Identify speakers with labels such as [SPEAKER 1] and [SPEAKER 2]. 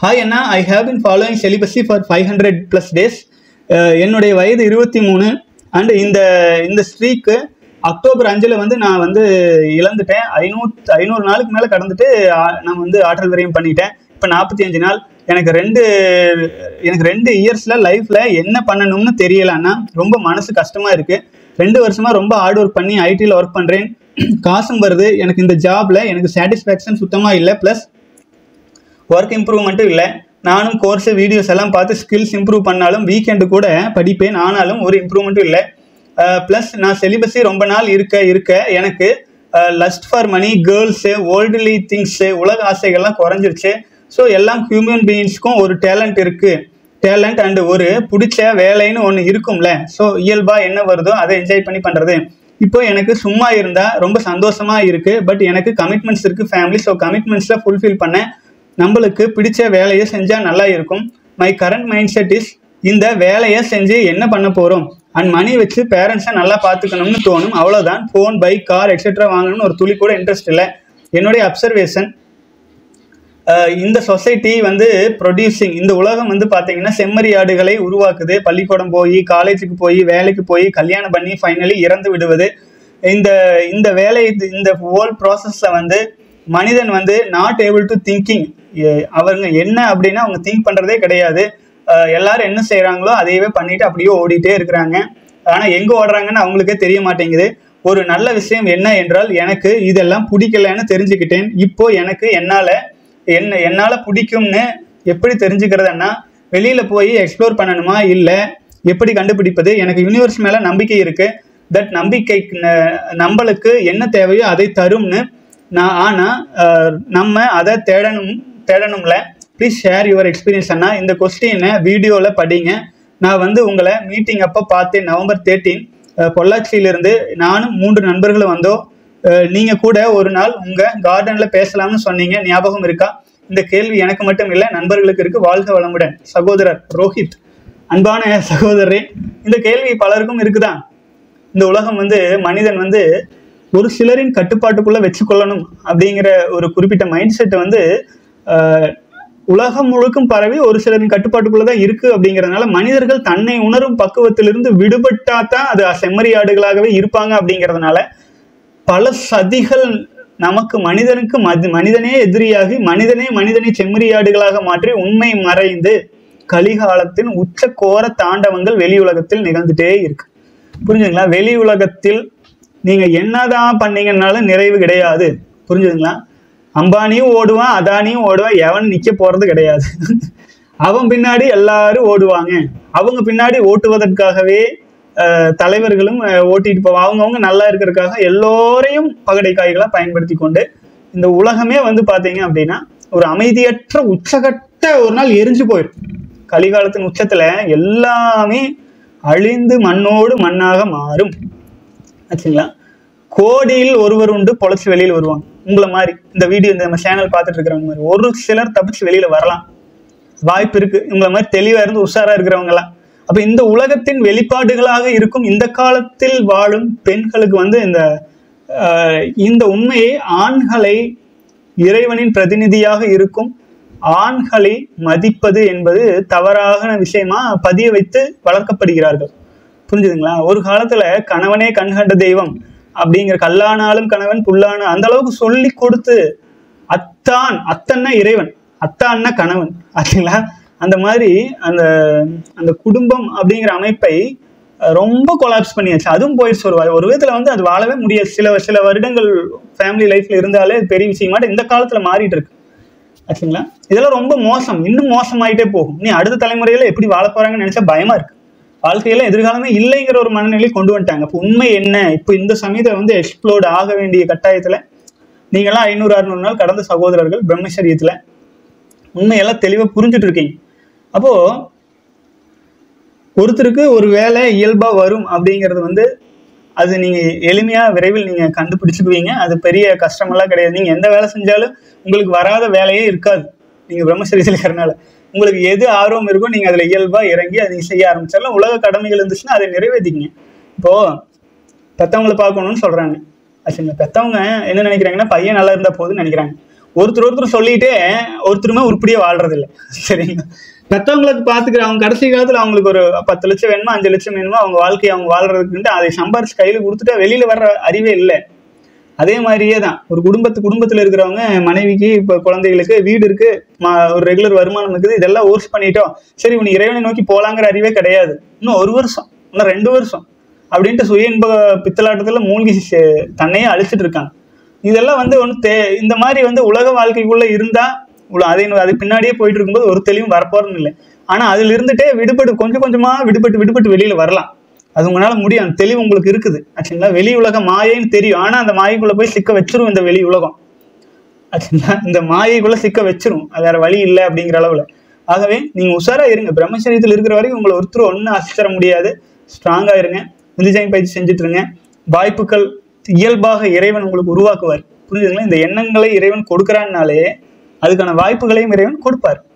[SPEAKER 1] hi அண்ணா I have been following celibacy for five hundred plus days என்னுடைய வயது இருபத்தி மூணு அண்ட் இந்த இந்த ஸ்ட்ரீக்கு அக்டோபர் அஞ்சில் வந்து நான் வந்து இழந்துட்டேன் ஐநூத் ஐநூறு நாளுக்கு மேலே கடந்துட்டு ஆ, நான் வந்து ஆற்றல் விரயம் பண்ணிட்டேன் இப்போ நாற்பத்தி அஞ்சு நாள் எனக்கு ரெண்டு எனக்கு ரெண்டு இயர்ஸில் லைஃப்பில் என்ன பண்ணணும்னு தெரியல அண்ணா ரொம்ப மனசு கஷ்டமாக இருக்குது ரெண்டு வருஷமாக ரொம்ப ஹார்ட் ஒர்க் பண்ணி ஐடியில் ஒர்க் பண்ணுறேன் காசும் வருது எனக்கு இந்த ஜாப்ல எனக்கு சாட்டிஸ்ஃபேக்ஷன் சுத்தமாக இல்லை ப்ளஸ் ஒர்க் இம்ப்ரூவ்மெண்ட்டும் இல்லை நானும் கோர்ஸ் வீடியோஸ் எல்லாம் பார்த்து ஸ்கில்ஸ் இம்ப்ரூவ் பண்ணாலும் வீக்கெண்டு கூட படிப்பேன் ஆனாலும் ஒரு இம்ப்ரூவ்மெண்ட்டும் இல்லை ப்ளஸ் நான் செலிபஸி ரொம்ப நாள் இருக்க இருக்க எனக்கு lust for money girls worldly things உலக ஆசைகள்லாம் குறைஞ்சிருச்சு ஸோ எல்லாம் ஹியூமன் பீயிங்ஸ்க்கும் ஒரு டேலண்ட் இருக்குது டேலண்ட் அண்ட் ஒரு பிடிச்ச வேலைன்னு ஒன்று இருக்கும்ல ஸோ இயல்பாக என்ன வருதோ அதை என்ஜாய் பண்ணி பண்ணுறது இப்போ எனக்கு சும்மா இருந்தால் ரொம்ப சந்தோஷமா இருக்கு பட் எனக்கு கமிட்மெண்ட்ஸ் இருக்கு ஃபேமிலி ஸோ கமிட்மெண்ட்ஸை ஃபுல்ஃபில் பண்ண நம்மளுக்கு பிடிச்ச வேலையை செஞ்சால் நல்லா இருக்கும் my current mindset is இந்த வேலையை செஞ்சு என்ன பண்ண போகிறோம் அண்ட் மணி வச்சு பேரண்ட்ஸை நல்லா பார்த்துக்கணும்னு தோணும் அவ்வளோதான் ஃபோன் பைக் கார் எக்ஸெட்ரா வாங்கணும்னு ஒரு துளி கூட இன்ட்ரெஸ்ட் இல்லை என்னுடைய அப்சர்வேஷன் அஹ் இந்த சொசைட்டி வந்து ப்ரொடியூசிங் இந்த உலகம் வந்து பார்த்தீங்கன்னா செம்மறி ஆடுகளை உருவாக்குது பள்ளிக்கூடம் போய் காலேஜுக்கு போய் வேலைக்கு போய் கல்யாணம் பண்ணி ஃபைனலி இறந்து விடுவது இந்த இந்த வேலை இந்த ஹோல் ப்ராசஸில் வந்து மனிதன் வந்து நாட் ஏபிள் டு திங்கிங் அவங்க என்ன அப்படின்னா அவங்க திங்க் பண்ணுறதே கிடையாது அஹ் எல்லாரும் என்ன செய்கிறாங்களோ அதையவே பண்ணிட்டு அப்படியே ஓடிட்டே இருக்கிறாங்க ஆனால் எங்கே ஓடுறாங்கன்னு அவங்களுக்கே தெரிய மாட்டேங்குது ஒரு நல்ல விஷயம் என்ன என்றால் எனக்கு இதெல்லாம் பிடிக்கலன்னு தெரிஞ்சுக்கிட்டேன் இப்போ எனக்கு என்னால் என்ன என்னால் பிடிக்கும்னு எப்படி தெரிஞ்சுக்கிறதுன்னா வெளியில் போய் எக்ஸ்ப்ளோர் பண்ணணுமா இல்லை எப்படி கண்டுபிடிப்பது எனக்கு யூனிவர்ஸ் மேலே நம்பிக்கை இருக்குது தட் நம்பிக்கை ந- நம்மளுக்கு என்ன தேவையோ அதை தரும்னு நான் ஆனால் நம்ம அதை தேடணும் தேடணும்ல ப்ளீஸ் ஷேர் யுவர் எக்ஸ்பீரியன்ஸ் அண்ணா இந்த கொஸ்டினை வீடியோவில் படிங்க நான் வந்து உங்களை மீட்டிங் அப்போ பார்த்தேன் நவம்பர் தேர்ட்டீன் பொள்ளாச்சியிலிருந்து நானும் மூன்று நண்பர்களும் வந்தோம் அஹ் நீங்க கூட ஒரு நாள் உங்க கார்டன்ல பேசலாம்னு சொன்னீங்க ஞாபகம் இருக்கா இந்த கேள்வி எனக்கு மட்டும் இல்லை நண்பர்களுக்கு இருக்கு வாழ்க வளமுடன் சகோதரர் ரோஹித் அன்பான சகோதரரே இந்த கேள்வி பலருக்கும் இருக்குதான் இந்த உலகம் வந்து மனிதன் வந்து ஒரு சிலரின் கட்டுப்பாட்டுக்குள்ள வச்சுக்கொள்ளணும் அப்படிங்கிற ஒரு குறிப்பிட்ட மைண்ட் செட்டை வந்து ஆஹ், உலகம் முழுக்கும் பரவி ஒரு சிலரின் கட்டுப்பாட்டுக்குள்ள தான் இருக்கு அப்படிங்கறதுனால மனிதர்கள் தன்னை உணரும் பக்குவத்திலிருந்து விடுபட்டா தான் அது செம்மறியாடுகளாகவே இருப்பாங்க அப்படிங்கறதுனால பல சதிகள் நமக்கு மனிதனுக்கு மதி மனிதனே எதிரியாகி மனிதனே மனிதனை செம்மறியாடுகளாக மாற்றி உண்மை மறைந்து கலிகாலத்தின் உச்ச கோர தாண்டவங்கள் வெளி உலகத்தில் நிகழ்ந்துட்டே இருக்கு புரிஞ்சுதுங்களா வெளி உலகத்தில் நீங்க என்னதான் பண்ணீங்கன்னாலும் நிறைவு கிடையாது புரிஞ்சுதுங்களா அம்பானியும் ஓடுவான் அதானியும் ஓடுவான் எவன் நிக்க போறது கிடையாது அவன் பின்னாடி எல்லாரும் ஓடுவாங்க அவங்க பின்னாடி ஓட்டுவதற்காகவே அஹ், தலைவர்களும் அஹ், ஓட்டிட்டு போவாங்க அவங்கவுங்க நல்லா இருக்கிறதுக்காக எல்லோரையும் பகடை காய்களா பயன்படுத்தி கொண்டு இந்த உலகமே வந்து பாத்தீங்க அப்படின்னா ஒரு அமைதியற்ற உச்சகட்ட ஒரு நாள் எரிஞ்சு போயிடும் கலிகாலத்தின் உச்சத்துல எல்லாமே அழிந்து மண்ணோடு மண்ணாக மாறும் ஆச்சுங்களா கோடியில் ஒருவர் உண்டு பொழைச்சு வெளியில வருவாங்க உங்களை மாதிரி இந்த வீடியோ இந்த நம்ம சேனல் பார்த்துட்டு இருக்கிறவங்க மாதிரி ஒரு சிலர் தப்பிச்சு வெளியில வரலாம் வாய்ப்பு இருக்கு உங்களை மாதிரி தெளிவா இருந்து உஷாரா இருக்கிறவங்க எல்லாம் அப்ப இந்த உலகத்தின் வெளிப்பாடுகளாக இருக்கும் இந்த காலத்தில் வாழும் பெண்களுக்கு வந்து இந்த ஆஹ், இந்த உண்மையை ஆண்களை இறைவனின் பிரதிநிதியாக இருக்கும் ஆண்களை மதிப்பது என்பது தவறான விஷயமா பதிய வைத்து வளர்க்கப்படுகிறார்கள் புரிஞ்சுதுங்களா ஒரு காலத்துல கணவனே கண்கண்ட தெய்வம் அப்படிங்கிற கல்லானாலும் கணவன் புல்லான அந்த அளவுக்கு சொல்லி கொடுத்து அத்தான் அத்தன்னா இறைவன் அத்தான்னா கணவன் ஆச்சுங்களா அந்த மாதிரி அந்த அந்த குடும்பம் அப்படிங்கிற அமைப்பை அஹ், ரொம்ப கொலாப்ஸ் பண்ணியாச்சு அதுவும் போயிடுச்சு ஒரு வா- ஒரு விதத்துல வந்து அது வாழவே முடியாது சில சில வருடங்கள் ஃபேமிலி லைஃப்ல இருந்தாலே அது பெரிய விஷயமா இந்த காலத்துல மாறிட்டு இருக்கு ஆச்சுங்களா இதெல்லாம் ரொம்ப மோசம் இன்னும் மோசமாயிட்டே போகும் நீ அடுத்த தலைமுறையில எப்படி வாழ போறாங்கன்னு நினைச்சா பயமா இருக்கு வாழ்க்கையில எதிர்காலமே இல்லைங்கிற ஒரு மனநிலை கொண்டு வந்துட்டாங்க இப்போ உண்மை என்ன இப்போ இந்த சமயத்தை வந்து எக்ஸ்ப்ளோர்ட் ஆக வேண்டிய கட்டாயத்துல நீங்களாம் ஐநூறு அறுநூறு நாள் கடந்த சகோதரர்கள் பிரம்மச்சரியத்துல உண்மையெல்லாம் தெளிவா புரிஞ்சுட்டு இருக்கீங்க அப்போ ஒருத்தருக்கு ஒரு வேலை இயல்பா வரும் அப்படிங்கிறது வந்து அது நீங்க எளிமையா விரைவில் நீங்க கண்டுபிடிச்சுக்குவீங்க அது பெரிய கஷ்டமெல்லாம் கிடையாது நீங்க எந்த வேலை செஞ்சாலும் உங்களுக்கு வராத வேலையே இருக்காது நீங்க பிரம்மச்சரியத்தில் இருக்கிறனால உங்களுக்கு எது ஆர்வம் இருக்கோ நீங்க அதுல இயல்பா இறங்கி அதை நீங்க செய்ய ஆரம்பிச்சிடலாம் உலக கடமைகள் இருந்துச்சுன்னா அதை நிறைவேற்றிக்கங்க இப்போ பெத்தவங்களை பார்க்கணும்னு சொல்றாங்க ஆச்சுங்களா பெத்தவங்க என்ன நினைக்கிறாங்கன்னா பையன் நல்லா இருந்தா போதும்னு நினைக்கிறாங்க ஒருத்தர் ஒருத்தர் சொல்லிட்டே ஒருத்தருமே உருப்படியா வாழ்றது இல்லை சரிங்களா பெத்தவங்களுக்கு பாத்துக்கிற அவங்க கடைசி காலத்துல அவங்களுக்கு ஒரு பத்து லட்சம் வேணுமோ அஞ்சு லட்சம் வேணுமோ அவங்க வாழ்க்கையை அவங்க வாழ்றதுக்குன்ட்டு அதை சம்பாரிச்சு கையில கொடுத்துட்டா வெளியில வர்ற அறிவே இல்லை அதே மாதிரியே தான் ஒரு குடும்பத்து குடும்பத்துல இருக்கிறவங்க மனைவிக்கு இப்ப குழந்தைகளுக்கு வீடு இருக்கு ம- ஒரு ரெகுலர் வருமானம் இருக்குது இதெல்லாம் ஓர்ஸ் பண்ணிட்டோம் சரி உனக்கு இறைவனை நோக்கி போலாங்கிற அறிவே கிடையாது இன்னும் ஒரு வருஷம் இன்னும் ரெண்டு வருஷம் அப்படின்ட்டு சுய இன்ப பித்தலாட்டத்துல மூழ்கி செ- தன்னையே அழிச்சிட்டு இருக்காங்க இதெல்லாம் வந்து ஒன்று தே இந்த மாதிரி வந்து உலக வாழ்க்கைக்குள்ள இருந்தா உல- அதை அது பின்னாடியே போயிட்டு இருக்கும்போது ஒரு தெளிவும் வரப்போறதும் இல்லை ஆனா அதுல இருந்துட்டே விடுபட்டு கொஞ்சம் கொஞ்சமா விடுபட்டு விடுபட்டு வெளியில வரலாம் அது உங்களால முடியும் அந்த தெளிவு உங்களுக்கு இருக்குது ஆச்சுங்களா வெளி உலக மாயைன்னு தெரியும் ஆனா அந்த மாயைக்குள்ள போய் சிக்க வச்சிரும் இந்த வெளி உலகம் ஆச்சுங்களா இந்த மாயைக்குள்ள சிக்க வச்சிரும் அது வேற வழி இல்லை அப்படிங்கிற அளவுல ஆகவே நீங்க உஷாரா இருங்க பிரம்மச்சரியத்தில் இருக்கிற வரைக்கும் உங்களை ஒருத்தர் ஒன்றும் அசைச்சிட முடியாது ஸ்ட்ராங்கா இருங்க விந்துஜயம் பயிற்சி செஞ்சுட்டு இருங்க வாய்ப்புகள் இயல்பாக இறைவன் உங்களுக்கு உருவாக்குவார் புரியுதுங்களா இந்த எண்ணங்களை இறைவன் கொடுக்குறான்னாலே அதுக்கான வாய்ப்புகளையும் இறைவன் கொடுப்பார்